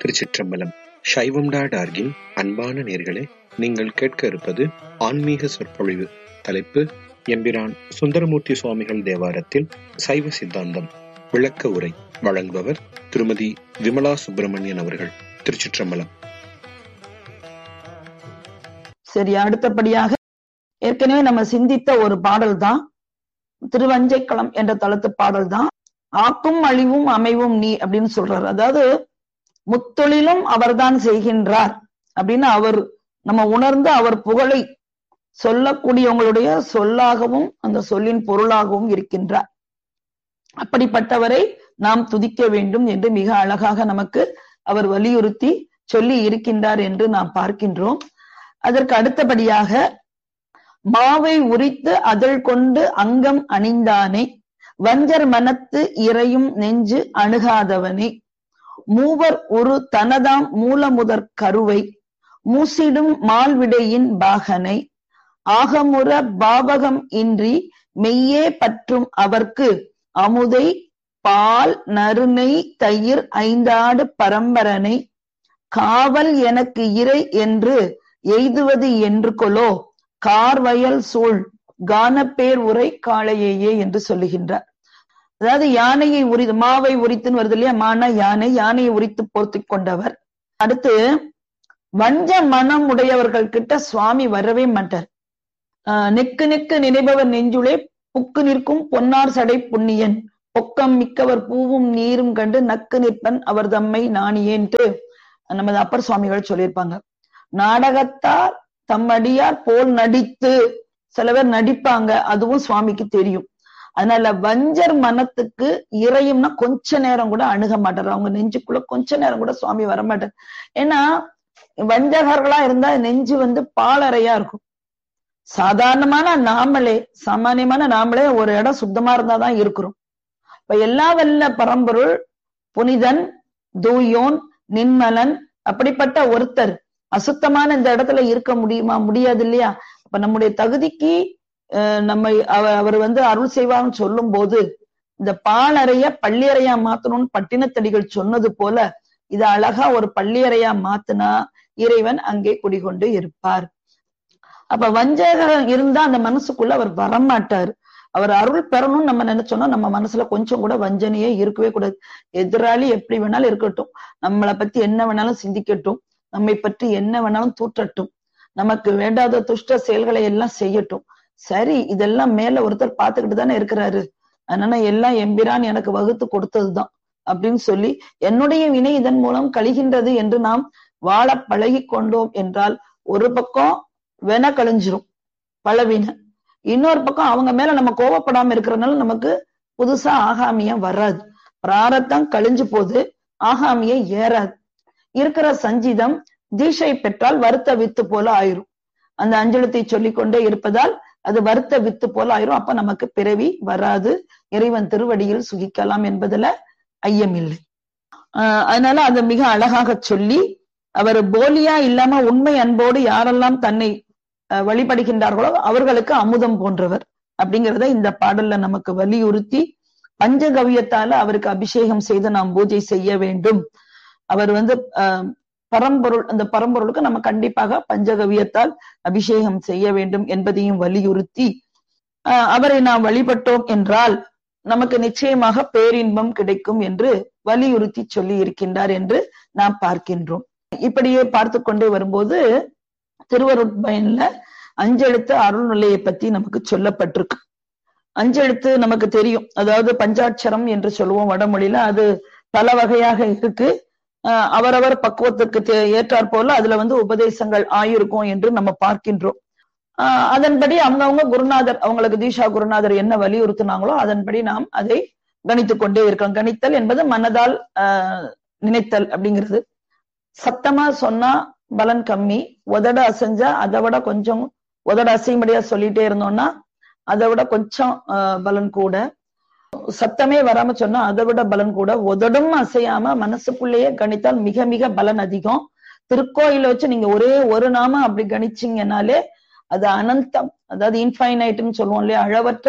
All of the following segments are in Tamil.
திருச்சிற்றம்பலம் சைவம் டாட் ஆர்கின் அன்பான நேர்களே நீங்கள் கேட்க இருப்பது ஆன்மீக சொற்பொழிவு தலைப்பு எம்பிரான் சுந்தரமூர்த்தி சுவாமிகள் தேவாரத்தில் சைவ சித்தாந்தம் விளக்க உரை வழங்குபவர் திருமதி விமலா சுப்பிரமணியன் அவர்கள் திருச்சிற்றம்பலம் சரி அடுத்தபடியாக ஏற்கனவே நம்ம சிந்தித்த ஒரு பாடல் தான் திருவஞ்சைக்களம் என்ற தளத்து பாடல் தான் ஆக்கும் அழிவும் அமைவும் நீ அப்படின்னு சொல்றாரு அதாவது முத்தொழிலும் அவர்தான் செய்கின்றார் அப்படின்னு அவர் நம்ம உணர்ந்து அவர் புகழை சொல்லக்கூடியவங்களுடைய சொல்லாகவும் அந்த சொல்லின் பொருளாகவும் இருக்கின்றார் அப்படிப்பட்டவரை நாம் துதிக்க வேண்டும் என்று மிக அழகாக நமக்கு அவர் வலியுறுத்தி சொல்லி இருக்கின்றார் என்று நாம் பார்க்கின்றோம் அதற்கு அடுத்தபடியாக மாவை உரித்து அதழ் கொண்டு அங்கம் அணிந்தானே வஞ்சர் மனத்து இறையும் நெஞ்சு அணுகாதவனே மூவர் ஒரு தனதாம் மூலமுதற் கருவை மூசிடும் மால்விடையின் பாகனை ஆகமுற பாவகம் இன்றி மெய்யே பற்றும் அவர்க்கு அமுதை பால் நறுனை தயிர் ஐந்தாடு பரம்பரனை காவல் எனக்கு இறை என்று எய்துவது என்று கொலோ கார்வயல் சூழ் கானப்பேர் உரை காளையேயே என்று சொல்லுகின்றார் அதாவது யானையை உரி மாவை உரித்துன்னு வருது இல்லையா மான யானை யானையை உரித்து போர்த்தி கொண்டவர் அடுத்து வஞ்ச மனம் உடையவர்கள் கிட்ட சுவாமி வரவே மாட்டார் ஆஹ் நெக்கு நெக்கு நினைப்பவர் நெஞ்சுளே புக்கு நிற்கும் பொன்னார் சடை புண்ணியன் பொக்கம் மிக்கவர் பூவும் நீரும் கண்டு நக்கு நிற்பன் அவர் தம்மை நாணியேன்ட்டு நமது அப்பர் சுவாமிகள் சொல்லியிருப்பாங்க நாடகத்தார் தம்மடியார் போல் நடித்து சில பேர் நடிப்பாங்க அதுவும் சுவாமிக்கு தெரியும் அதனால வஞ்சர் மனத்துக்கு இறையும்னா கொஞ்ச நேரம் கூட அணுக மாட்டார் அவங்க நெஞ்சுக்குள்ள கொஞ்ச நேரம் கூட சுவாமி வரமாட்டார் ஏன்னா வஞ்சகர்களா இருந்தா நெஞ்சு வந்து பாலறையா இருக்கும் சாதாரணமான நாமளே சாமானியமான நாமளே ஒரு இடம் சுத்தமா இருந்தாதான் இருக்கிறோம் இப்ப எல்லா வல்ல பரம்பொருள் புனிதன் தூயோன் நின்மலன் அப்படிப்பட்ட ஒருத்தர் அசுத்தமான இந்த இடத்துல இருக்க முடியுமா முடியாது இல்லையா அப்ப நம்முடைய தகுதிக்கு நம்ம அவர் வந்து அருள் செய்வார்னு சொல்லும் போது இந்த பாலறைய பள்ளியறையா மாத்தணும்னு பட்டினத்தடிகள் சொன்னது போல இத அழகா ஒரு பள்ளியறையா மாத்தினா இறைவன் அங்கே குடிகொண்டு இருப்பார் அப்ப வஞ்சகம் இருந்தா அந்த மனசுக்குள்ள அவர் வரமாட்டார் அவர் அருள் பெறணும்னு நம்ம நினைச்சோம்னா நம்ம மனசுல கொஞ்சம் கூட வஞ்சனையே இருக்கவே கூடாது எதிராளி எப்படி வேணாலும் இருக்கட்டும் நம்மளை பத்தி என்ன வேணாலும் சிந்திக்கட்டும் நம்மை பற்றி என்ன வேணாலும் தூற்றட்டும் நமக்கு வேண்டாத துஷ்ட செயல்களை எல்லாம் செய்யட்டும் சரி இதெல்லாம் மேல ஒருத்தர் பார்த்துக்கிட்டு தானே இருக்கிறாரு அதனால எல்லாம் எம்பிரான் எனக்கு வகுத்து கொடுத்ததுதான் அப்படின்னு சொல்லி என்னுடைய வினை இதன் மூலம் கழிகின்றது என்று நாம் வாழ பழகி கொண்டோம் என்றால் ஒரு பக்கம் வென கழிஞ்சிரும் பலவின இன்னொரு பக்கம் அவங்க மேல நம்ம கோவப்படாம இருக்கிறதுனால நமக்கு புதுசா ஆகாமியம் வராது பிராரத்தம் கழிஞ்சு போது ஆகாமிய ஏறாது இருக்கிற சஞ்சிதம் தீஷை பெற்றால் வருத்த வித்து போல ஆயிரும் அந்த அஞ்சலத்தை சொல்லிக் கொண்டே இருப்பதால் அது வருத்த வித்து போல ஆயிரும் அப்ப நமக்கு பிறவி வராது இறைவன் திருவடியில் சுகிக்கலாம் என்பதுல ஐயமில்லை ஆஹ் அதனால அதை மிக அழகாக சொல்லி அவர் போலியா இல்லாம உண்மை அன்போடு யாரெல்லாம் தன்னை வழிபடுகின்றார்களோ அவர்களுக்கு அமுதம் போன்றவர் அப்படிங்கிறத இந்த பாடல்ல நமக்கு வலியுறுத்தி பஞ்சகவியத்தால அவருக்கு அபிஷேகம் செய்து நாம் பூஜை செய்ய வேண்டும் அவர் வந்து பரம்பொருள் அந்த பரம்பொருளுக்கு நம்ம கண்டிப்பாக பஞ்சகவியத்தால் அபிஷேகம் செய்ய வேண்டும் என்பதையும் வலியுறுத்தி அவரை நாம் வழிபட்டோம் என்றால் நமக்கு நிச்சயமாக பேரின்பம் கிடைக்கும் என்று வலியுறுத்தி சொல்லி இருக்கின்றார் என்று நாம் பார்க்கின்றோம் இப்படியே பார்த்து கொண்டே வரும்போது திருவருட்பயன்ல அஞ்செழுத்து அருள்நிலையை பத்தி நமக்கு சொல்லப்பட்டிருக்கு அஞ்செழுத்து நமக்கு தெரியும் அதாவது பஞ்சாட்சரம் என்று சொல்லுவோம் வடமொழியில அது பல வகையாக இருக்கு அவரவர் பக்குவத்திற்கு ஏற்றாற் போல அதுல வந்து உபதேசங்கள் ஆயிருக்கும் என்று நம்ம பார்க்கின்றோம் ஆஹ் அதன்படி அவங்கவுங்க குருநாதர் அவங்களுக்கு தீஷா குருநாதர் என்ன வலியுறுத்தினாங்களோ அதன்படி நாம் அதை கணித்து கொண்டே இருக்கோம் கணித்தல் என்பது மனதால் ஆஹ் நினைத்தல் அப்படிங்கிறது சத்தமா சொன்னா பலன் கம்மி உதட அசைஞ்சா அதை விட கொஞ்சம் உதட அசைமடியா சொல்லிட்டே இருந்தோம்னா அதை விட கொஞ்சம் பலன் கூட சத்தமே வராம சொன்னா அதை விட பலன் கூட உதடும் அசையாம மனசுக்குள்ளேயே கணித்தால் மிக மிக பலன் அதிகம் திருக்கோயில வச்சு நீங்க ஒரே ஒரு நாம அப்படி கணிச்சீங்கனாலே அது அனந்தம் அதாவது இன்ஃபைனைட்னு சொல்லுவோம் இல்லையா அளவற்ற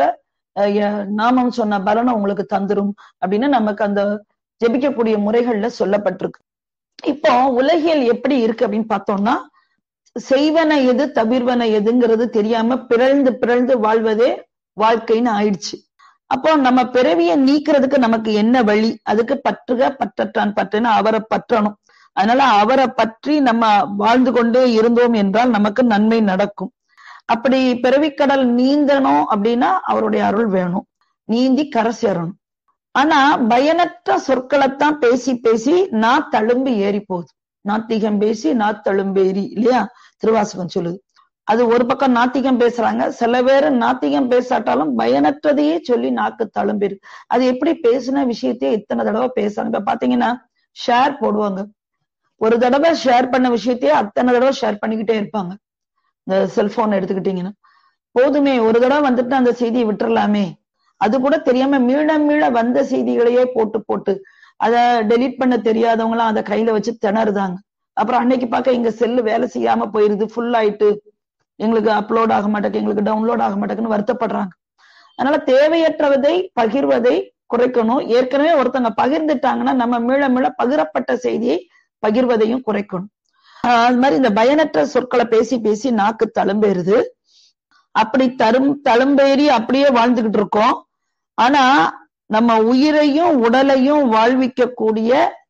நாமம் சொன்ன பலனை உங்களுக்கு தந்துரும் அப்படின்னு நமக்கு அந்த ஜெபிக்கக்கூடிய முறைகள்ல சொல்லப்பட்டிருக்கு இப்போ உலகியல் எப்படி இருக்கு அப்படின்னு பார்த்தோம்னா செய்வன எது தவிர்வன எதுங்கிறது தெரியாம பிறழ்ந்து பிறழ்ந்து வாழ்வதே வாழ்க்கைன்னு ஆயிடுச்சு அப்போ நம்ம பிறவியை நீக்கிறதுக்கு நமக்கு என்ன வழி அதுக்கு பற்றுக பற்றற்றான் பற்றுன்னு அவரை பற்றணும் அதனால அவரை பற்றி நம்ம வாழ்ந்து கொண்டே இருந்தோம் என்றால் நமக்கு நன்மை நடக்கும் அப்படி பிறவிக்கடல் நீந்தணும் அப்படின்னா அவருடைய அருள் வேணும் நீந்தி கரை சேரணும் ஆனா பயனற்ற சொற்களைத்தான் பேசி பேசி நான் தழும்பு ஏறி போகுது நாத்திகம் பேசி நான் தழும்பேறி இல்லையா திருவாசகம் சொல்லுது அது ஒரு பக்கம் நாத்திகம் பேசுறாங்க சில பேர் நாத்திகம் பேசாட்டாலும் பயனற்றதையே சொல்லி நாக்கு தழும்பேறு அது எப்படி பேசின விஷயத்தையே இத்தனை தடவை பேசுறாங்க இப்ப பாத்தீங்கன்னா ஷேர் போடுவாங்க ஒரு தடவை ஷேர் பண்ண விஷயத்தையே அத்தனை தடவை ஷேர் பண்ணிக்கிட்டே இருப்பாங்க இந்த செல்போன் எடுத்துக்கிட்டீங்கன்னா போதுமே ஒரு தடவை வந்துட்டு அந்த செய்தியை விட்டுறலாமே அது கூட தெரியாம மீள மீள வந்த செய்திகளையே போட்டு போட்டு அத டெலீட் பண்ண தெரியாதவங்களாம் அதை கையில வச்சு திணறுதாங்க அப்புறம் அன்னைக்கு பார்க்க எங்க செல்லு வேலை செய்யாம போயிருது ஃபுல் ஆயிட்டு எங்களுக்கு அப்லோட் ஆக மாட்டேங்க எங்களுக்கு டவுன்லோட் ஆக மாட்டேங்குன்னு வருத்தப்படுறாங்க அதனால தேவையற்றவதை பகிர்வதை குறைக்கணும் ஏற்கனவே ஒருத்தங்க பகிர்ந்துட்டாங்கன்னா நம்ம மீள மீள பகிரப்பட்ட செய்தியை பகிர்வதையும் குறைக்கணும் அது மாதிரி இந்த பயனற்ற சொற்களை பேசி பேசி நாக்கு தழும்பேறுது அப்படி தரும் தழும்பேறி அப்படியே வாழ்ந்துகிட்டு இருக்கோம் ஆனா நம்ம உயிரையும் உடலையும் வாழ்விக்க கூடிய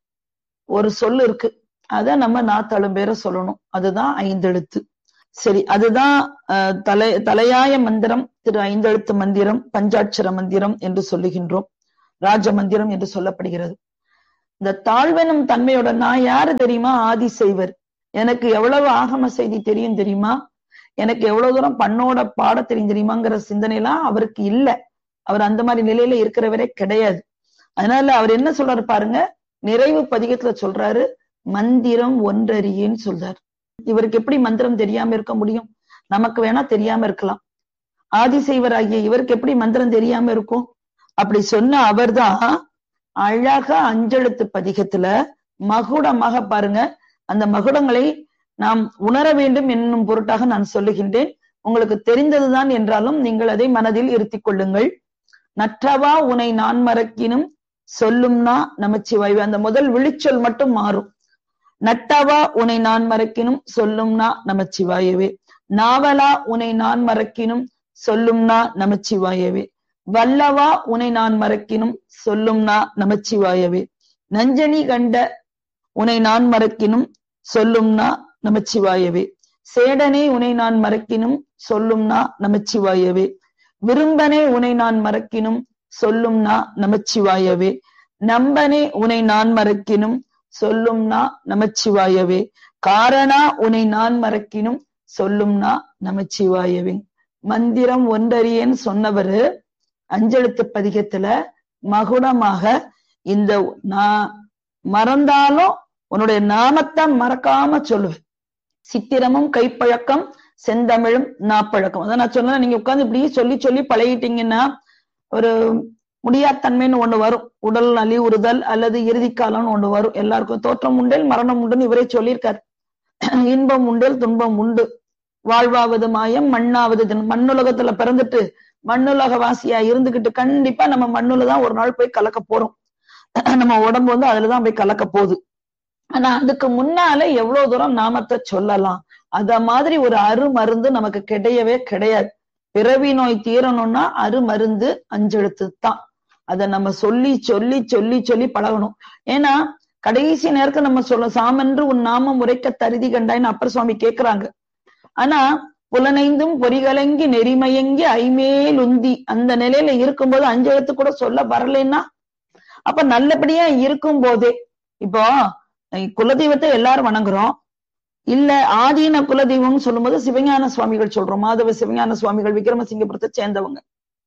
ஒரு சொல் இருக்கு அத நம்ம நான் தழும்பேற சொல்லணும் அதுதான் ஐந்தெழுத்து சரி அதுதான் தலை தலையாய மந்திரம் திரு ஐந்தெழுத்து மந்திரம் பஞ்சாட்சர மந்திரம் என்று சொல்லுகின்றோம் ராஜ மந்திரம் என்று சொல்லப்படுகிறது இந்த தாழ்வெனும் தன்மையோட நான் யாரு தெரியுமா ஆதி செய்வர் எனக்கு எவ்வளவு ஆகம செய்தி தெரியும் தெரியுமா எனக்கு எவ்வளவு தூரம் பண்ணோட பாட தெரியும் தெரியுமாங்கிற சிந்தனை எல்லாம் அவருக்கு இல்ல அவர் அந்த மாதிரி நிலையில இருக்கிறவரே கிடையாது அதனால அவர் என்ன சொல்றாரு பாருங்க நிறைவு பதிகத்துல சொல்றாரு மந்திரம் ஒன்றறியேன்னு சொல்றாரு இவருக்கு எப்படி மந்திரம் தெரியாம இருக்க முடியும் நமக்கு வேணா தெரியாம இருக்கலாம் ஆதிசைவராகிய இவருக்கு எப்படி மந்திரம் தெரியாம இருக்கும் அப்படி சொன்ன அவர்தான் அழகா அஞ்செழுத்து பதிகத்துல மகுடமாக பாருங்க அந்த மகுடங்களை நாம் உணர வேண்டும் என்னும் பொருட்டாக நான் சொல்லுகின்றேன் உங்களுக்கு தெரிந்ததுதான் என்றாலும் நீங்கள் அதை மனதில் இருத்திக் கொள்ளுங்கள் நற்றவா உனை நான் மறக்கினும் சொல்லும்னா நமச்சிவாய்வு அந்த முதல் விழிச்சொல் மட்டும் மாறும் நட்டவா உனை நான் மறக்கினும் சொல்லும்னா நமச்சிவாயவே நாவலா உனை நான் மறக்கினும் சொல்லும்னா நமச்சிவாயவே வல்லவா உனை நான் மறக்கினும் சொல்லும்னா நமச்சிவாயவே நஞ்சனி கண்ட உனை நான் மறக்கினும் சொல்லும்னா நமச்சிவாயவே சேடனே உனை நான் மறக்கினும் சொல்லும்னா நமச்சிவாயவே விரும்பனே உனை நான் மறக்கினும் சொல்லும்னா நமச்சிவாயவே நம்பனே உனை நான் மறக்கினும் சொல்லும்னா நமச்சிவாயவே காரணா உனை நான் மறக்கினும் சொல்லும்னா நமச்சிவாயவே மந்திரம் ஒன்றறியேன்னு சொன்னவரு அஞ்செழுத்து பதிகத்துல மகுடமாக இந்த நான் மறந்தாலும் உன்னுடைய நாமத்தை மறக்காம சொல்லுவேன் சித்திரமும் கைப்பழக்கம் செந்தமிழும் நாப்பழக்கம் அதான் நான் சொன்னேன் நீங்க உட்கார்ந்து இப்படி சொல்லி சொல்லி பழகிட்டீங்கன்னா ஒரு முடியாத்தன்மைன்னு ஒண்ணு வரும் உடல் நலிவுறுதல் அல்லது இறுதி காலம்னு ஒண்ணு வரும் எல்லாருக்கும் தோற்றம் உண்டேல் மரணம் உண்டுன்னு இவரே சொல்லியிருக்காரு இன்பம் உண்டேல் துன்பம் உண்டு வாழ்வாவது மாயம் மண்ணாவது மண்ணுலகத்துல பிறந்துட்டு மண்ணுலக வாசியா இருந்துகிட்டு கண்டிப்பா நம்ம மண்ணுல தான் ஒரு நாள் போய் கலக்க போறோம் நம்ம உடம்பு வந்து அதுலதான் போய் கலக்க போகுது ஆனா அதுக்கு முன்னால எவ்வளவு தூரம் நாமத்தை சொல்லலாம் அத மாதிரி ஒரு அருமருந்து நமக்கு கிடையவே கிடையாது பிறவி நோய் தீரணும்னா அருமருந்து அஞ்செழுத்து தான் அத நம்ம சொல்லி சொல்லி சொல்லி சொல்லி பழகணும் ஏன்னா கடைசி நேரத்துல நம்ம சொல்ல சாமென்று உன் நாமம் உரைக்க தருதி கண்டாயின்னு அப்பர் சுவாமி கேக்குறாங்க ஆனா புலனைந்தும் பொறிகலங்கி நெறிமயங்கி ஐமேல் உந்தி அந்த நிலையில இருக்கும்போது அஞ்செழுத்து கூட சொல்ல வரலைன்னா அப்ப நல்லபடியா இருக்கும் போதே இப்போ குலதெய்வத்தை எல்லாரும் வணங்குறோம் இல்ல ஆதீன குலதெய்வம்னு சொல்லும்போது சிவஞான சுவாமிகள் சொல்றோம் மாதவ சிவஞான சுவாமிகள் விக்ரமசிங்கபுரத்தை சேர்ந்தவங்க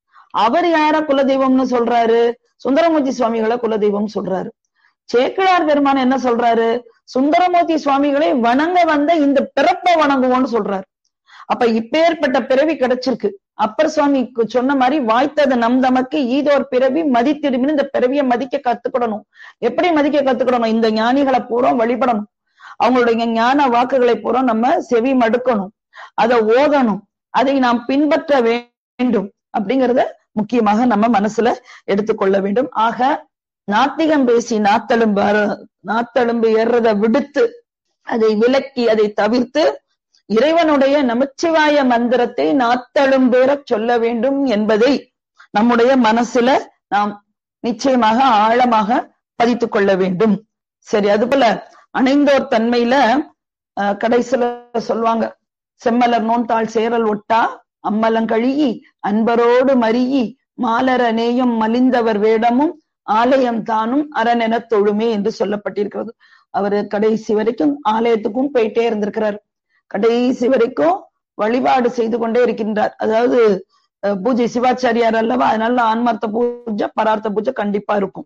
அவர் யார குலதெய்வம்னு சொல்றாரு சுந்தரமூர்த்தி சுவாமிகளை குலதெய்வம் சொல்றாரு சேக்கிழார் பெருமான் என்ன சொல்றாரு சுந்தரமூர்த்தி சுவாமிகளை வணங்க வந்த இந்த பிறப்பை வணங்குவோம்னு சொல்றாரு அப்ப இப்பேற்பட்ட பிறவி கிடைச்சிருக்கு அப்பர் சுவாமி சொன்ன மாதிரி வாய்த்தது நம் தமக்கு ஈதோர் பிறவி மதித்திடுமின்னு இந்த பிறவியை மதிக்க கத்துக்கிடணும் எப்படி மதிக்க கத்துக்கிடணும் இந்த ஞானிகளை பூரா வழிபடணும் அவங்களுடைய ஞான வாக்குகளை பூரா நம்ம செவி மடுக்கணும் அதை ஓதணும் அதை நாம் பின்பற்ற வேண்டும் அப்படிங்கறத முக்கியமாக நம்ம மனசுல எடுத்துக்கொள்ள வேண்டும் ஆக நாத்திகம் பேசி நாத்தலும் நாத்தெலும்பு ஏறுறதை விடுத்து அதை விலக்கி அதை தவிர்த்து இறைவனுடைய நமச்சிவாய மந்திரத்தை நாத்தெலும்பேற சொல்ல வேண்டும் என்பதை நம்முடைய மனசுல நாம் நிச்சயமாக ஆழமாக பதித்துக் கொள்ள வேண்டும் சரி அது போல அணைந்தோர் தன்மையில அஹ், கடைசியில சொல்லுவாங்க செம்மலர் நோன்தாள் சேரல் ஒட்டா அம்மலங்கழியி அன்பரோடு மறியி மாலர நேயம் மலிந்தவர் வேடமும் ஆலயம் தானும் அரணென தொழுமே என்று சொல்லப்பட்டிருக்கிறது அவரு கடைசி வரைக்கும் ஆலயத்துக்கும் போயிட்டே இருந்திருக்கிறார் கடைசி வரைக்கும் வழிபாடு செய்து கொண்டே இருக்கின்றார் அதாவது அஹ், பூஜை சிவாச்சாரியார் அல்லவா அதனால ஆன்மார்த்த பூஜை பரார்த்த பூஜை கண்டிப்பா இருக்கும்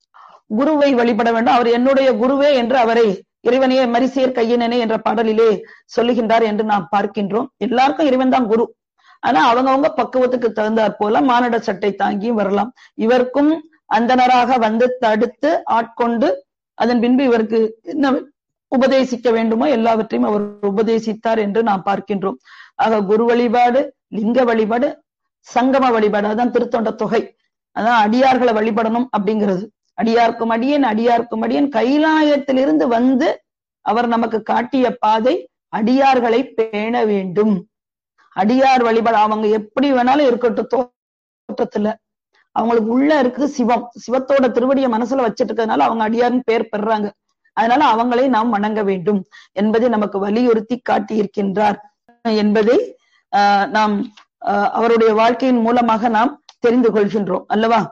குருவை வழிபட வேண்டும் அவர் என்னுடைய குருவே என்று அவரை இறைவனையே மரிசேர் கையினனே என்ற பாடலிலே சொல்லுகின்றார் என்று நாம் பார்க்கின்றோம் எல்லாருக்கும் இறைவன் தான் குரு ஆனா அவங்கவங்க பக்குவத்துக்கு தகுந்தாற் போல மானிட சட்டை தாங்கியும் வரலாம் இவருக்கும் அந்தனராக வந்து தடுத்து ஆட்கொண்டு அதன் பின்பு இவருக்கு என்ன உபதேசிக்க வேண்டுமோ எல்லாவற்றையும் அவர் உபதேசித்தார் என்று நாம் பார்க்கின்றோம் ஆக குரு வழிபாடு லிங்க வழிபாடு சங்கம வழிபாடு அதான் திருத்தொண்ட தொகை அதான் அடியார்களை வழிபடணும் அப்படிங்கிறது அடியார்க்கும் அடியன் அடியார்க்கும் அடியன் கைலாயத்திலிருந்து வந்து அவர் நமக்கு காட்டிய பாதை அடியார்களை பேண வேண்டும் அடியார் வழிபாடு அவங்க எப்படி வேணாலும் இருக்கட்டும் தோற்றத்துல அவங்களுக்கு உள்ள இருக்குது சிவம் சிவத்தோட திருவடிய மனசுல வச்சிட்டு இருக்கிறதுனால அவங்க அடியார்னு பேர் பெறுறாங்க அதனால அவங்களை நாம் வணங்க வேண்டும் என்பதை நமக்கு வலியுறுத்தி காட்டியிருக்கின்றார் என்பதை ஆஹ் நாம் ஆஹ் அவருடைய வாழ்க்கையின் மூலமாக நாம் தெரிந்து கொள்கின்றோம் அல்லவா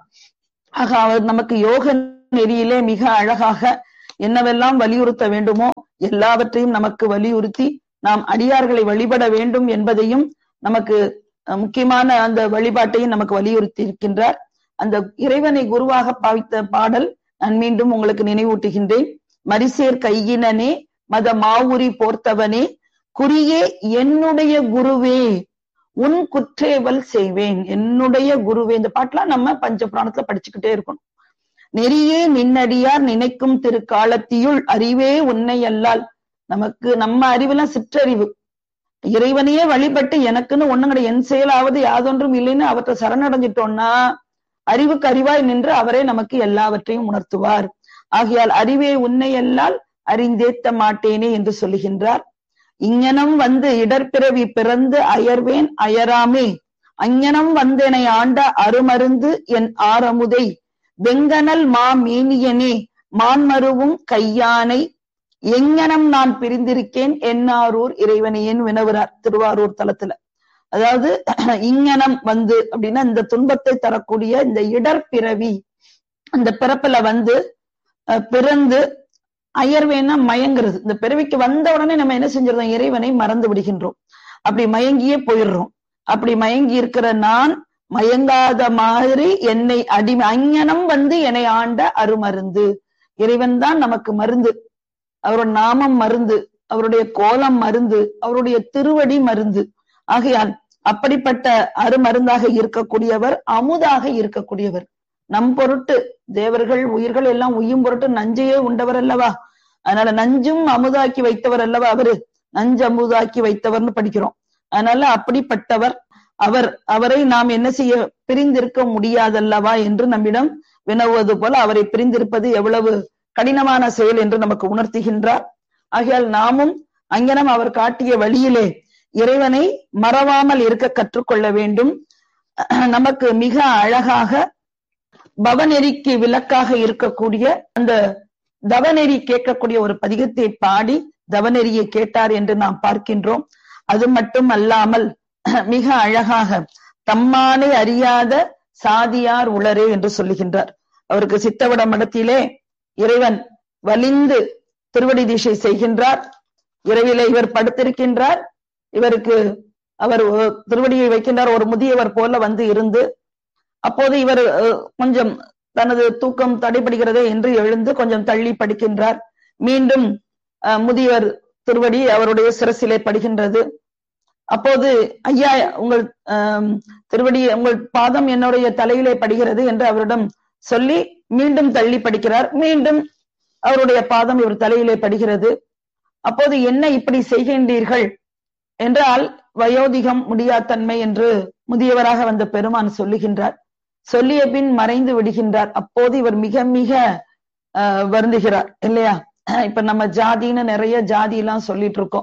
ஆக அவர் நமக்கு யோக நெறியிலே மிக அழகாக என்னவெல்லாம் வலியுறுத்த வேண்டுமோ எல்லாவற்றையும் நமக்கு வலியுறுத்தி நாம் அடியார்களை வழிபட வேண்டும் என்பதையும் நமக்கு அஹ், முக்கியமான அந்த வழிபாட்டையும் நமக்கு வலியுறுத்தி இருக்கின்றார் அந்த இறைவனை குருவாக பாவித்த பாடல் நான் மீண்டும் உங்களுக்கு நினைவூட்டுகின்றேன் மரிசேர் கையினனே மத மாவுரி போர்த்தவனே குறியே என்னுடைய குருவே உன் குற்றேவல் செய்வேன் என்னுடைய குருவே இந்த பாட்டெல்லாம் நம்ம பஞ்ச புராணத்துல படிச்சுக்கிட்டே இருக்கணும் நெறியே நின்னடியார் நினைக்கும் திருக்காலத்தியுள் அறிவே உன்னை அல்லால் நமக்கு நம்ம அறிவுலாம் சிற்றறிவு இறைவனையே வழிபட்டு எனக்குன்னு ஒண்ணும் கிடையாது என் செயலாவது யாதொன்றும் இல்லைன்னு அவற்றை சரணடைஞ்சிட்டோம்னா அறிவுக்கு அறிவாய் நின்று அவரே நமக்கு எல்லாவற்றையும் உணர்த்துவார் ஆகையால் அறிவே உன்னை அல்லால் அறிந்தேத்த மாட்டேனே என்று சொல்லுகின்றார் இங்ஙனம் வந்து இடர்பிறவி பிறந்து அயர்வேன் அயராமே அங்ஙனம் வந்தெனை ஆண்ட அருமருந்து என் ஆரமுதை வெங்கனல் மா மீனியனே மான்மருவும் கையானை எங்கனம் நான் பிரிந்திருக்கேன் என்னாரூர் இறைவனையேன் வினவுறார் திருவாரூர் தலத்துல அதாவது இங்கனம் வந்து அப்படின்னா இந்த துன்பத்தை தரக்கூடிய இந்த இடர்பிறவி அந்த பிறப்புல வந்து அஹ், பிறந்து அயர்வேன்னா மயங்குறது இந்த பிறவிக்கு வந்த உடனே நம்ம என்ன செஞ்சிருந்தோம் இறைவனை மறந்து விடுகின்றோம் அப்படி மயங்கியே போயிடுறோம் அப்படி மயங்கி இருக்கிற நான் மயங்காத மாதிரி என்னை அடிமை அஞ்ஞனம் வந்து என்னை ஆண்ட அருமருந்து இறைவன் தான் நமக்கு மருந்து அவரோட நாமம் மருந்து அவருடைய கோலம் மருந்து அவருடைய திருவடி மருந்து ஆகையால் அப்படிப்பட்ட அருமருந்தாக இருக்கக்கூடியவர் அமுதாக இருக்கக்கூடியவர் நம் பொருட்டு தேவர்கள் உயிர்கள் எல்லாம் உயும் பொருட்டு நஞ்சையே உண்டவர் அல்லவா அதனால நஞ்சும் அமுதாக்கி வைத்தவர் அல்லவா அவரு நஞ்சு அமுதாக்கி வைத்தவர்னு படிக்கிறோம் அதனால அப்படிப்பட்டவர் அவர் அவரை நாம் என்ன செய்ய பிரிந்திருக்க முடியாதல்லவா என்று நம்மிடம் வினவுவது போல அவரை பிரிந்திருப்பது எவ்வளவு கடினமான செயல் என்று நமக்கு உணர்த்துகின்றார் ஆகையால் நாமும் அங்கனம் அவர் காட்டிய வழியிலே இறைவனை மறவாமல் இருக்க கற்றுக்கொள்ள வேண்டும் நமக்கு மிக அழகாக பவநெறிக்கு விளக்காக இருக்கக்கூடிய அந்த தவநெறி கேட்கக்கூடிய ஒரு பதிகத்தை பாடி தவநெறியை கேட்டார் என்று நாம் பார்க்கின்றோம் அது மட்டும் அல்லாமல் மிக அழகாக தம்மானை அறியாத சாதியார் உளரே என்று சொல்லுகின்றார் அவருக்கு சித்தவட மடத்திலே இறைவன் வலிந்து திருவடி தீட்சை செய்கின்றார் இரவிலே இவர் படுத்திருக்கின்றார் இவருக்கு அவர் ஒ- திருவடியை வைக்கின்றார் ஒரு முதியவர் போல வந்து இருந்து அப்போது இவர் அஹ், கொஞ்சம் தனது தூக்கம் தடைபடுகிறதே என்று எழுந்து கொஞ்சம் தள்ளி படுக்கின்றார் மீண்டும் அஹ், முதியவர் திருவடி அவருடைய சிரசிலே படுகின்றது அப்போது ஐயா உங்கள் ஆம், திருவடி உங்கள் பாதம் என்னுடைய தலையிலே படுகிறது என்று அவரிடம் சொல்லி மீண்டும் தள்ளி படிக்கிறார் மீண்டும் அவருடைய பாதம் இவர் தலையிலே படுகிறது அப்போது என்ன இப்படி செய்கின்றீர்கள் என்றால் வயோதிகம் முடியாத்தன்மை என்று முதியவராக வந்த பெருமான் சொல்லுகின்றார் சொல்லிய பின் மறைந்து விடுகின்றார் அப்போது இவர் மிக மிக ஆஹ் வருந்துகிறார் இல்லையா இப்ப நம்ம ஜாதின்னு நிறைய ஜாதி எல்லாம் சொல்லிட்டு இருக்கோம்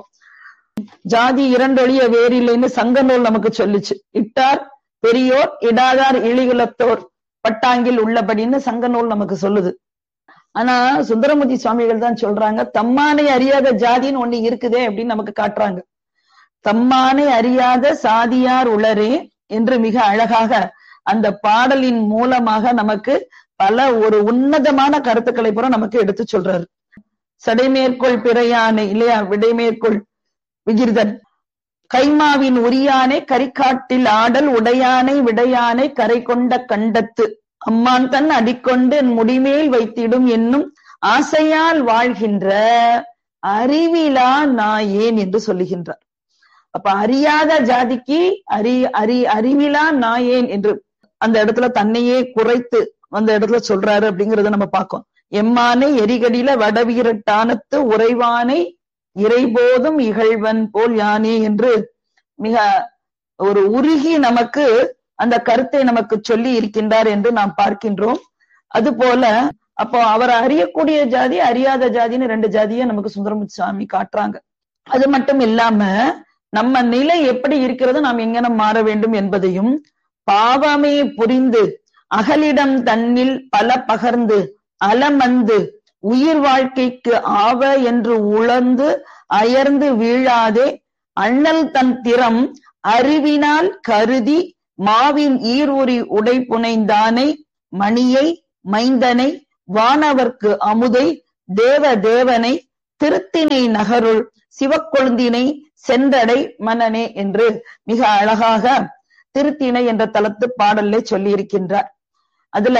ஜாதி இரண்டொழிய வேறில்லைன்னு சங்க நூல் நமக்கு சொல்லுச்சு இட்டார் பெரியோர் இடாதார் இழிகுலத்தோர் பட்டாங்கில் உள்ளபடின்னு சங்க நூல் நமக்கு சொல்லுது ஆனா சுந்தரமூர்த்தி சுவாமிகள் தான் சொல்றாங்க தம்மானை அறியாத ஜாதின்னு ஒண்ணு இருக்குதே அப்படின்னு நமக்கு காட்டுறாங்க தம்மானை அறியாத சாதியார் உளரே என்று மிக அழகாக அந்த பாடலின் மூலமாக நமக்கு பல ஒரு உன்னதமான கருத்துக்களை பூரா நமக்கு எடுத்து சொல்றாரு சடைமேற்கொள் பிறையானை இல்லையா விடைமேற்கொள் விகிர்தன் கைமாவின் உரியானை கரிக்காட்டில் ஆடல் உடையானை விடையானை கரை கொண்ட கண்டத்து அம்மான் தன் அடிக்கொண்டு என் முடிமேல் வைத்திடும் என்னும் ஆசையால் வாழ்கின்ற அறிவிலா நாயேன் என்று சொல்லுகின்றார் அப்ப அறியாத ஜாதிக்கு அறி அறி அறிவிலா நாயேன் என்று அந்த இடத்துல தன்னையே குறைத்து அந்த இடத்துல சொல்றாரு அப்படிங்கறத நம்ம பார்க்கோம் எம்மானை எரிகடில வடவீரட்டானத்து உறைவானை இறைபோதும் இகழ்வன் போல் யானே என்று மிக ஒரு உருகி நமக்கு அந்த கருத்தை நமக்கு சொல்லி இருக்கின்றார் என்று நாம் பார்க்கின்றோம் அது போல அப்போ அவர் அறியக்கூடிய ஜாதி அறியாத ஜாதின்னு ரெண்டு ஜாதியை நமக்கு சுந்தரமுத்து சுவாமி காட்டுறாங்க அது மட்டும் இல்லாம நம்ம நிலை எப்படி இருக்கிறது நாம் எங்கன மாற வேண்டும் என்பதையும் பாவமே புரிந்து அகலிடம் தன்னில் பல பகர்ந்து அலமந்து உயிர் வாழ்க்கைக்கு ஆவ என்று உழந்து அயர்ந்து வீழாதே அண்ணல் தன் திறம் அறிவினால் கருதி மாவின் ஈரூரி உடை புனைந்தானை மணியை மைந்தனை வானவர்க்கு அமுதை தேவ தேவனை திருத்தினை நகருள் சிவக்கொழுந்தினை சென்றடை மனனே என்று மிக அழகாக திருத்திணை என்ற தளத்து பாடல்ல சொல்லி இருக்கின்றார் அதுல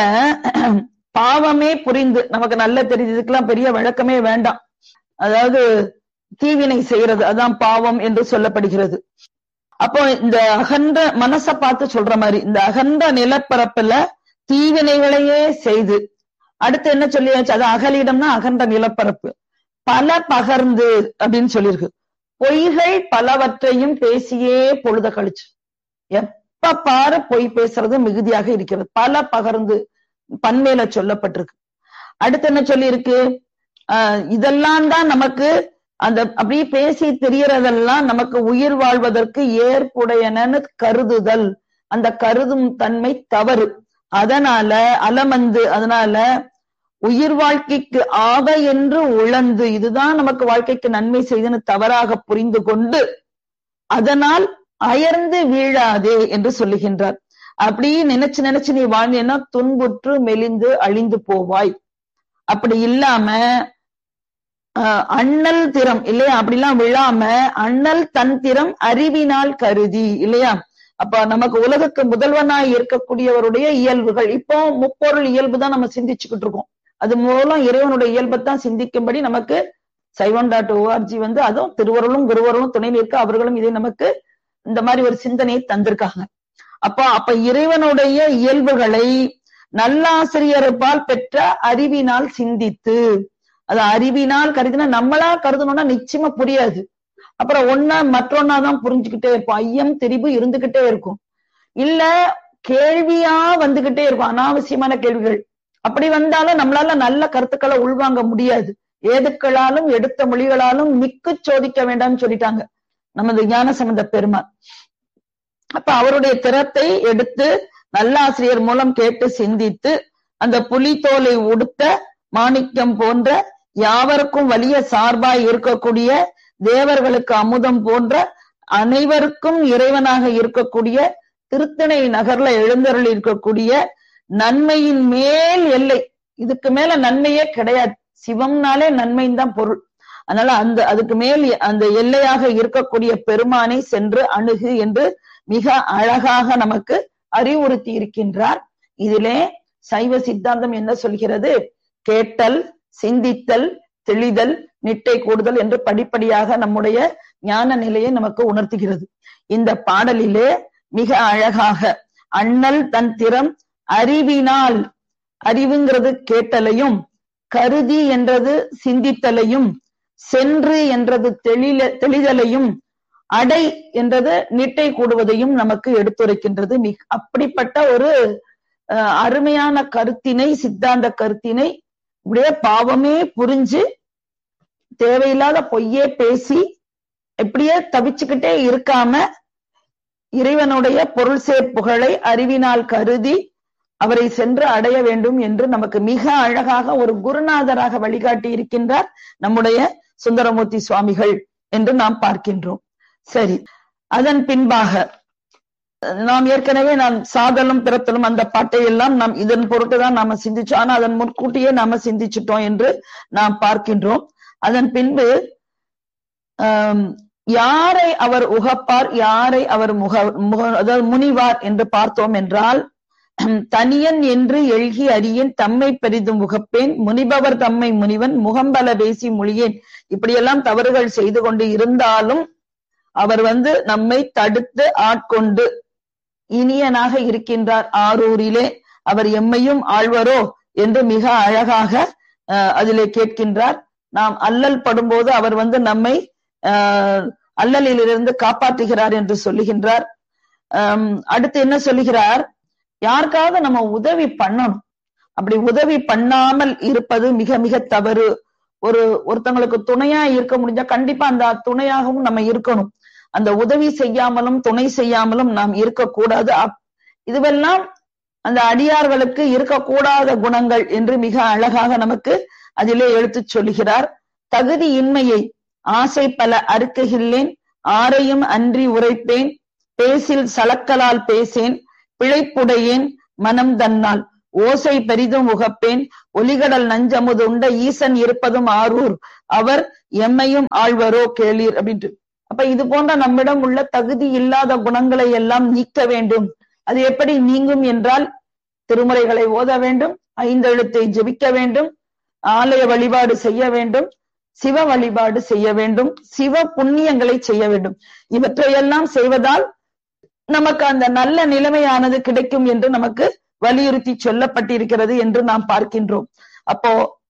பாவமே புரிந்து நமக்கு நல்ல தெரிஞ்சதுக்கெல்லாம் பெரிய வழக்கமே வேண்டாம் அதாவது தீவினை செய்யறது அதான் பாவம் என்று சொல்லப்படுகிறது அப்போ இந்த அகன்ற மனச பார்த்து சொல்ற மாதிரி இந்த அகன்ற நிலப்பரப்புல தீவினைகளையே செய்து அடுத்து என்ன சொல்லியாச்சு அது அகலிடம்னா அகன்ற நிலப்பரப்பு பல பகர்ந்து அப்படின்னு சொல்லியிருக்கு பொய்கள் பலவற்றையும் பேசியே பொழுத கழிச்சு எப்ப பாரு பொய் பேசுறது மிகுதியாக இருக்கிறது பல பகர்ந்து பன்மேல சொல்லப்பட்டிருக்கு அடுத்து என்ன சொல்லியிருக்கு ஆஹ் இதெல்லாம் தான் நமக்கு அந்த அப்படியே பேசி தெரியறதெல்லாம் நமக்கு உயிர் வாழ்வதற்கு ஏற்புடையனன்னு கருதுதல் அந்த கருதும் தன்மை தவறு அதனால அலமந்து அதனால உயிர் வாழ்க்கைக்கு ஆக என்று உழந்து இதுதான் நமக்கு வாழ்க்கைக்கு நன்மை செய்துன்னு தவறாக புரிந்து கொண்டு அதனால் அயர்ந்து வீழாதே என்று சொல்லுகின்றார் அப்படி நினைச்சு நினைச்சு நீ வாழ்ந்தேன்னா துன்புற்று மெலிந்து அழிந்து போவாய் அப்படி இல்லாம அண்ணல் திறம் இல்லையா அப்படிலாம் விழாம அண்ணல் தன் திறம் அறிவினால் கருதி இல்லையா அப்ப நமக்கு உலகுக்கு முதல்வனாய் இருக்கக்கூடியவருடைய இயல்புகள் இப்போ முப்பொருள் இயல்பு தான் நம்ம சிந்திச்சுக்கிட்டு இருக்கோம் அது மூலம் இறைவனுடைய இயல்பத்தான் சிந்திக்கும்படி நமக்கு சைவன் டாட் ஓஆர்ஜி வந்து அதுவும் திருவருளும் குருவருளும் துணை நிற்க அவர்களும் இதை நமக்கு இந்த மாதிரி ஒரு சிந்தனையை தந்திருக்காங்க அப்ப அப்ப இறைவனுடைய இயல்புகளை நல்லாசிரியர்பால் பெற்ற அறிவினால் சிந்தித்து அது அறிவினால் கருதினா நம்மளா கருதணும்னா நிச்சயமா புரியாது அப்புறம் ஒன்னா மற்றொன்னாதான் புரிஞ்சுக்கிட்டே இருப்போம் ஐயம் திரிபு இருந்துகிட்டே இருக்கும் இல்ல கேள்வியா வந்துகிட்டே இருக்கும் அனாவசியமான கேள்விகள் அப்படி வந்தாலும் நம்மளால நல்ல கருத்துக்களை உள்வாங்க முடியாது ஏதுக்களாலும் எடுத்த மொழிகளாலும் மிக்கு சோதிக்க வேண்டாம்னு சொல்லிட்டாங்க நமது ஞான சம்பந்த பெருமாள் அப்ப அவருடைய திறத்தை எடுத்து நல்லாசிரியர் மூலம் கேட்டு சிந்தித்து அந்த புலித்தோலை உடுத்த மாணிக்கம் போன்ற யாவருக்கும் வலிய சார்பாய் இருக்கக்கூடிய தேவர்களுக்கு அமுதம் போன்ற அனைவருக்கும் இறைவனாக இருக்கக்கூடிய திருத்தணை நகர்ல எழுந்தருள் இருக்கக்கூடிய நன்மையின் மேல் எல்லை இதுக்கு மேல நன்மையே கிடையாது சிவம்னாலே நன்மையின் தான் பொருள் அதனால அந்த அதுக்கு மேல் அந்த எல்லையாக இருக்கக்கூடிய பெருமானை சென்று அணுகு என்று மிக அழகாக நமக்கு அறிவுறுத்தி இருக்கின்றார் இதிலே சைவ சித்தாந்தம் என்ன சொல்கிறது கேட்டல் சிந்தித்தல் தெளிதல் நிட்டை கூடுதல் என்று படிப்படியாக நம்முடைய ஞான நிலையை நமக்கு உணர்த்துகிறது இந்த பாடலிலே மிக அழகாக அண்ணல் தன் திறம் அறிவினால் அறிவுங்கிறது கேட்டலையும் கருதி என்றது சிந்தித்தலையும் சென்று என்றது தெளில தெளிதலையும் அடை என்றது நிட்டை கூடுவதையும் நமக்கு எடுத்துரைக்கின்றது மிக அப்படிப்பட்ட ஒரு அருமையான கருத்தினை சித்தாந்த கருத்தினை இப்படியே பாவமே புரிஞ்சு தேவையில்லாத பொய்யே பேசி எப்படியே தவிச்சுக்கிட்டே இருக்காம இறைவனுடைய பொருள் சேர்ப்புகளை அறிவினால் கருதி அவரை சென்று அடைய வேண்டும் என்று நமக்கு மிக அழகாக ஒரு குருநாதராக வழிகாட்டி இருக்கின்றார் நம்முடைய சுந்தரமூர்த்தி சுவாமிகள் என்று நாம் பார்க்கின்றோம் சரி அதன் பின்பாக நாம் ஏற்கனவே நாம் சாதலும் பிறத்தலும் அந்த பாட்டை எல்லாம் நாம் இதன் பொருட்டு தான் நாம சிந்திச்சோம் ஆனா அதன் முன்கூட்டியே நாம சிந்திச்சிட்டோம் என்று நாம் பார்க்கின்றோம் அதன் பின்பு யாரை அவர் உகப்பார் யாரை அவர் முக முக அதாவது முனிவார் என்று பார்த்தோம் என்றால் தனியன் என்று எழுகி அறியேன் தம்மை பெரிதும் முகப்பேன் முனிபவர் தம்மை முனிவன் முகம்பல பேசி மொழியேன் இப்படியெல்லாம் தவறுகள் செய்து கொண்டு இருந்தாலும் அவர் வந்து நம்மை தடுத்து ஆட்கொண்டு இனியனாக இருக்கின்றார் ஆரூரிலே அவர் எம்மையும் ஆழ்வரோ என்று மிக அழகாக அதிலே கேட்கின்றார் நாம் அல்லல் படும்போது அவர் வந்து நம்மை அல்லலிலிருந்து காப்பாற்றுகிறார் என்று சொல்லுகின்றார் அடுத்து என்ன சொல்லுகிறார் யாருக்காவது நம்ம உதவி பண்ணணும் அப்படி உதவி பண்ணாமல் இருப்பது மிக மிக தவறு ஒரு ஒருத்தங்களுக்கு துணையா இருக்க முடிஞ்சா கண்டிப்பா அந்த துணையாகவும் நம்ம இருக்கணும் அந்த உதவி செய்யாமலும் துணை செய்யாமலும் நாம் இருக்கக்கூடாது இதுவெல்லாம் அந்த அடியார்களுக்கு இருக்கக்கூடாத குணங்கள் என்று மிக அழகாக நமக்கு அதிலே எடுத்து சொல்லுகிறார் தகுதி இன்மையை ஆசை பல அறுக்குகில்லேன் ஆரையும் அன்றி உரைப்பேன் பேசில் சலக்கலால் பேசேன் பிழைப்புடையேன் மனம் தன்னால் ஓசை பெரிதும் உகப்பேன் ஒலிகடல் நஞ்சமுது உண்ட ஈசன் இருப்பதும் ஆரூர் அவர் எம்மையும் ஆழ்வரோ கேளீர் அப்படின்ட்டு அப்ப இது போன்ற நம்மிடம் உள்ள தகுதி இல்லாத குணங்களை எல்லாம் நீக்க வேண்டும் அது எப்படி நீங்கும் என்றால் திருமுறைகளை ஓத வேண்டும் ஐந்தெழுத்தை ஜெபிக்க வேண்டும் ஆலய வழிபாடு செய்ய வேண்டும் சிவ வழிபாடு செய்ய வேண்டும் சிவ புண்ணியங்களை செய்ய வேண்டும் இவற்றையெல்லாம் செய்வதால் நமக்கு அந்த நல்ல நிலைமையானது கிடைக்கும் என்று நமக்கு வலியுறுத்தி சொல்லப்பட்டிருக்கிறது என்று நாம் பார்க்கின்றோம் அப்போ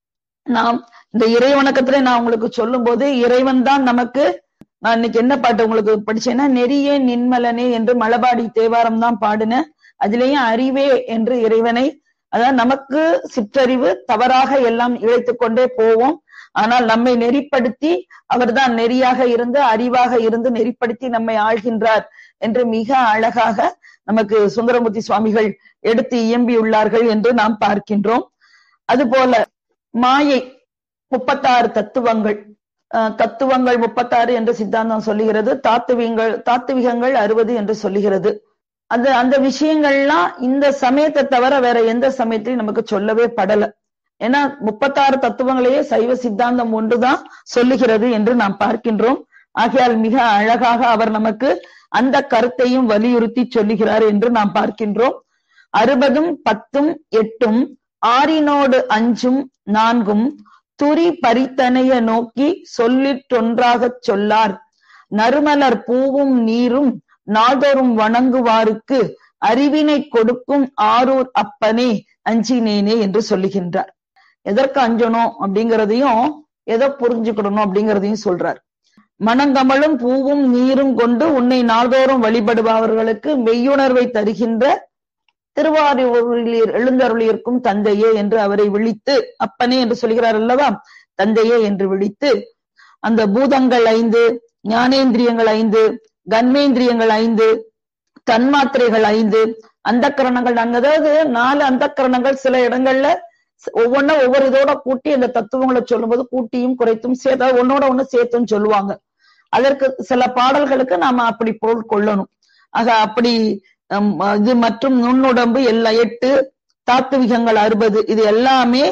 நாம் இந்த இறை வணக்கத்துல நான் உங்களுக்கு சொல்லும் போது இறைவன் தான் நமக்கு நான் இன்னைக்கு என்ன பாட்டு உங்களுக்கு படிச்சேன்னா நெறியே நின்மலனே என்று மலபாடி தேவாரம் தான் பாடினேன் அதுலேயும் அறிவே என்று இறைவனை அதாவது நமக்கு சிற்றறிவு தவறாக எல்லாம் இழைத்துக் கொண்டே போவோம் ஆனால் நம்மை நெறிப்படுத்தி அவர்தான் நெறியாக இருந்து அறிவாக இருந்து நெறிப்படுத்தி நம்மை ஆள்கின்றார் என்று மிக அழகாக நமக்கு சுந்தரமூர்த்தி சுவாமிகள் எடுத்து இயம்பியுள்ளார்கள் என்று நாம் பார்க்கின்றோம் அதுபோல மாயை முப்பத்தாறு தத்துவங்கள் தத்துவங்கள் முப்பத்தாறு என்று சித்தாந்தம் சொல்லுகிறது தாத்துவியங்கள் தாத்துவிகங்கள் அறுபது என்று சொல்லுகிறது அந்த அந்த விஷயங்கள்லாம் இந்த சமயத்தை தவிர வேற எந்த சமயத்திலையும் நமக்கு சொல்லவே படல ஏன்னா முப்பத்தாறு தத்துவங்களையே சைவ சித்தாந்தம் ஒன்றுதான் சொல்லுகிறது என்று நாம் பார்க்கின்றோம் ஆகையால் மிக அழகாக அவர் நமக்கு அந்த கருத்தையும் வலியுறுத்தி சொல்லுகிறார் என்று நாம் பார்க்கின்றோம் அறுபதும் பத்தும் எட்டும் ஆறினோடு அஞ்சும் நான்கும் துரி பரித்தனைய நோக்கி சொல்லிற்றொன்றாகச் சொல்லார் நறுமலர் பூவும் நீரும் நாதோறும் வணங்குவாருக்கு அறிவினை கொடுக்கும் ஆரூர் அப்பனே அஞ்சினேனே என்று சொல்லுகின்றார் எதற்கு அஞ்சணும் அப்படிங்கிறதையும் எதை புரிஞ்சுக்கிடணும் அப்படிங்கிறதையும் சொல்றார் மணங்கமலும் பூவும் நீரும் கொண்டு உன்னை நாள்தோறும் வழிபடுபவர்களுக்கு மெய்யுணர்வை தருகின்ற திருவாரூரில் எழுந்தருளியிருக்கும் தந்தையே என்று அவரை விழித்து அப்பனே என்று சொல்கிறார் அல்லவா தந்தையே என்று விழித்து அந்த பூதங்கள் ஐந்து ஞானேந்திரியங்கள் ஐந்து கன்மேந்திரியங்கள் ஐந்து தன்மாத்திரைகள் ஐந்து அந்த கரணங்கள் நாங்க அதாவது நாலு அந்த கரணங்கள் சில இடங்கள்ல ஒவ்வொன்னும் ஒவ்வொரு இதோட கூட்டி அந்த தத்துவங்களை சொல்லும்போது கூட்டியும் குறைத்தும் சேர்த்து ஒன்னோட ஒண்ணு சேர்த்தும் சொல்லுவாங்க அதற்கு சில பாடல்களுக்கு நாம அப்படி பொருள் கொள்ளணும் ஆக அப்படி இது மற்றும் நுண்ணுடம்பு எல்லா எட்டு தாத்துவிகங்கள் அறுபது இது எல்லாமே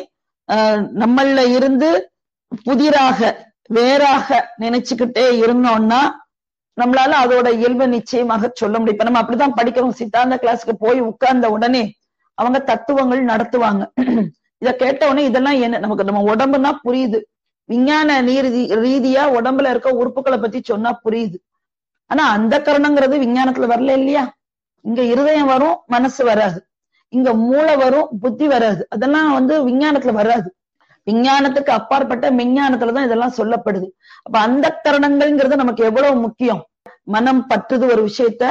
நம்மள இருந்து புதிராக வேறாக நினைச்சுக்கிட்டே இருந்தோம்னா நம்மளால அதோட இயல்பை நிச்சயமாக சொல்ல முடியும் இப்ப நம்ம அப்படிதான் படிக்கிறோம் சித்தாந்த கிளாஸுக்கு போய் உட்கார்ந்த உடனே அவங்க தத்துவங்கள் நடத்துவாங்க இத கேட்ட உடனே இதெல்லாம் என்ன நமக்கு நம்ம உடம்புனா புரியுது விஞ்ஞான நீதி ரீதியா உடம்புல இருக்க உறுப்புகளை பத்தி சொன்னா புரியுது ஆனா அந்த கரணங்கிறது விஞ்ஞானத்துல வரல இல்லையா இங்க இருதயம் வரும் மனசு வராது இங்க மூளை வரும் புத்தி வராது அதெல்லாம் வந்து விஞ்ஞானத்துல வராது விஞ்ஞானத்துக்கு அப்பாற்பட்ட விஞ்ஞானத்துலதான் இதெல்லாம் சொல்லப்படுது அப்ப அந்த கரணங்கள்ங்கிறது நமக்கு எவ்வளவு முக்கியம் மனம் பற்றுது ஒரு விஷயத்த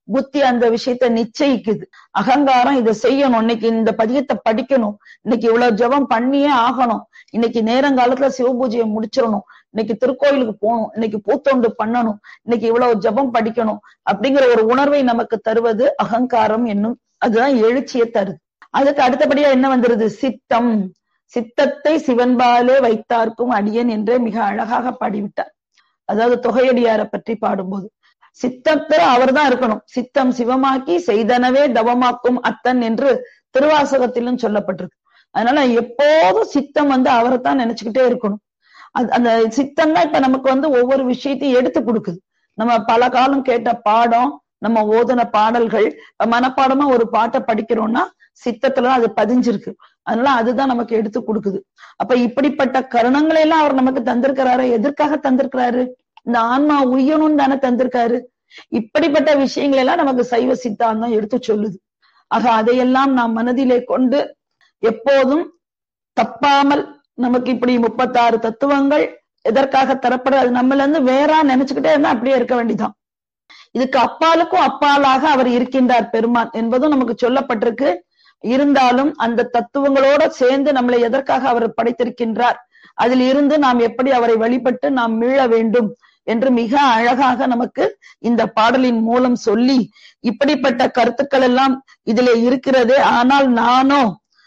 புத்தி அந்த விஷயத்த நிச்சயிக்குது அகங்காரம் இதை செய்யணும் இன்னைக்கு இந்த பதியத்தை படிக்கணும் இன்னைக்கு இவ்வளவு ஜெபம் பண்ணியே ஆகணும் இன்னைக்கு நேரங்காலத்துல சிவபூஜையை முடிச்சிடணும் இன்னைக்கு திருக்கோயிலுக்கு போகணும் இன்னைக்கு பூத்தொண்டு பண்ணணும் இன்னைக்கு இவ்வளவு ஜெபம் படிக்கணும் அப்படிங்கிற ஒரு உணர்வை நமக்கு தருவது அகங்காரம் என்னும் அதுதான் எழுச்சியை தருது அதுக்கு அடுத்தபடியா என்ன வந்துருது சித்தம் சித்தத்தை சிவன்பாலே வைத்தார்க்கும் அடியன் என்றே மிக அழகாக பாடிவிட்டார் அதாவது தொகையடியாரை பற்றி பாடும்போது சித்தத்தை அவர் தான் இருக்கணும் சித்தம் சிவமாக்கி செய்தனவே தவமாக்கும் அத்தன் என்று திருவாசகத்திலும் சொல்லப்பட்டிருக்கு அதனால எப்போதும் சித்தம் வந்து அவரை தான் நினைச்சுக்கிட்டே இருக்கணும் அது அந்த சித்தம் தான் இப்ப நமக்கு வந்து ஒவ்வொரு விஷயத்தையும் எடுத்து கொடுக்குது நம்ம பல காலம் கேட்ட பாடம் நம்ம ஓதுன பாடல்கள் மனப்பாடமா ஒரு பாட்டை படிக்கிறோம்னா சித்தத்துலதான் அது பதிஞ்சிருக்கு அதனால அதுதான் நமக்கு எடுத்து கொடுக்குது அப்ப இப்படிப்பட்ட கருணங்களை எல்லாம் அவர் நமக்கு தந்திருக்கிறாரு எதற்காக தந்திருக்கிறாரு இந்த ஆன்மா உய்யணும்னு தானே தந்திருக்காரு இப்படிப்பட்ட விஷயங்கள் எல்லாம் நமக்கு சைவ சித்தாந்தம் எடுத்து சொல்லுது ஆக அதையெல்லாம் நாம் மனதிலே கொண்டு எப்போதும் தப்பாமல் நமக்கு இப்படி முப்பத்தாறு தத்துவங்கள் எதற்காக தரப்பட அது நம்மள இருந்து வேறா நினைச்சுக்கிட்டே இருந்தா அப்படியே இருக்க வேண்டிதான் இதுக்கு அப்பாலுக்கும் அப்பாலாக அவர் இருக்கின்றார் பெருமான் என்பதும் நமக்கு சொல்லப்பட்டிருக்கு இருந்தாலும் அந்த தத்துவங்களோட சேர்ந்து நம்மளை எதற்காக அவர் படைத்திருக்கின்றார் அதில் இருந்து நாம் எப்படி அவரை வழிபட்டு நாம் மீள வேண்டும் என்று மிக அழகாக நமக்கு இந்த பாடலின் மூலம் சொல்லி இப்படிப்பட்ட கருத்துக்கள் எல்லாம் இதுல இருக்கிறது ஆனால் நானோ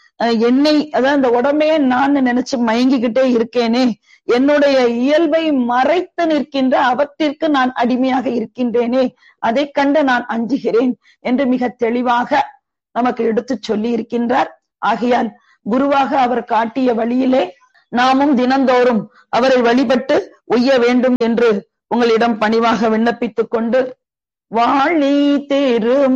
என்னை அதான் இந்த உடம்பையே நான் நினைச்சு மயங்கிக்கிட்டே இருக்கேனே என்னுடைய இயல்பை மறைத்து நிற்கின்ற அவற்றிற்கு நான் அடிமையாக இருக்கின்றேனே அதை கண்டு நான் அஞ்சுகிறேன் என்று மிக தெளிவாக நமக்கு எடுத்து சொல்லி இருக்கின்றார் ஆகையால் குருவாக அவர் காட்டிய வழியிலே நாமும் தினந்தோறும் அவரை வழிபட்டு ஒய்ய வேண்டும் என்று உங்களிடம் பணிவாக விண்ணப்பித்துக் கொண்டு வாழி தேரும்